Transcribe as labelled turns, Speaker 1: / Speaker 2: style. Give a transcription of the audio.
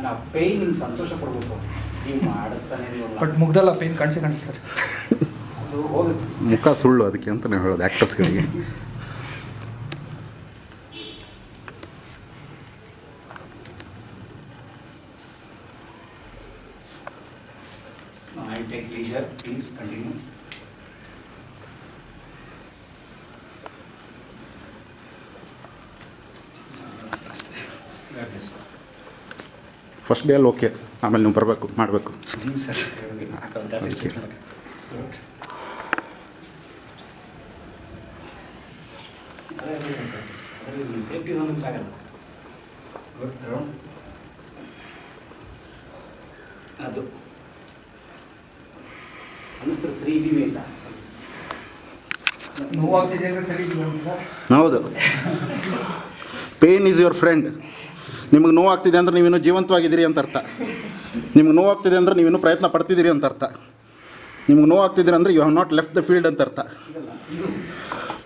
Speaker 1: ನಾನು ಆ ಪೇಯ್ನ್ ನಿಮ್ಗೆ ಸಂತೋಷ ಪಡ್ಬೇಕು ನೀವು ಮಾಡಿಸ್ತಾನೆ ಇಲ್ವಲ್ಲ.
Speaker 2: ಬಟ್ ಮುಗ್ದಲ್ಲ ಪೇನ್ ಕಾಣಿಸಿ ಕಾಣಿಸಿ ಸರ್
Speaker 1: ಅದು ಹೋಗುತ್ತೆ
Speaker 3: ಮುಖ ಸುಳ್ಳು ಅದಕ್ಕೆ ಅಂತ ನಾವು ಹೇಳೋದು ಆ್ಯಕ್ಟರ್ಸ್ಗಳಿಗೆ
Speaker 1: I take leisure please continue
Speaker 3: first day ಅಲ್ಲಿ ಓಕೆ ಆಮೇಲೆ ನೀವು ಬರಬೇಕು ಮಾಡಬೇಕು
Speaker 1: ಸರ್
Speaker 3: ಅದಕ್ಕೆ
Speaker 1: ಸೇಫ್ಟಿ ಝೋನ್ ಆಗಲ್ಲ ಗುಡ್ ರೌಂಡ್ ಅದು ಅನ್ನಿಸ್ತದೆ ಸರಿ ಇದ್ದೀವಿ ಅಂತ
Speaker 2: ನೋವಾಗ್ತಿದೆ ಅಂದರೆ ಸರಿ ಇಲ್ಲ ಸರ್
Speaker 3: ಹೌದು ಪೇನ್ ಈಸ್ ಯುವರ್ ಫ್ರೆಂಡ್ ನಿಮಗೆ ನೋವಾಗ್ತಿದೆ ಅಂದರೆ ನೀವಿನ್ನೂ ಜೀವಂತವಾಗಿದ್ದೀರಿ ಅಂತ ಅರ್ಥ ನಿಮ್ಗೆ ನೋವಾಗ್ತಿದೆ ಅಂದರೆ ನೀವಿನ್ನೂ ಪ್ರಯತ್ನ ಪಡ್ತಿದ್ದೀರಿ ಅಂತ ಅರ್ಥ ನಿಮ್ಗೆ ನೋವಾಗ್ತಿದ್ದೀರಿ ಅಂದರೆ you have not left the field ಅಂತ ಅರ್ಥ
Speaker 1: ಇದಲ್ಲ ಇದು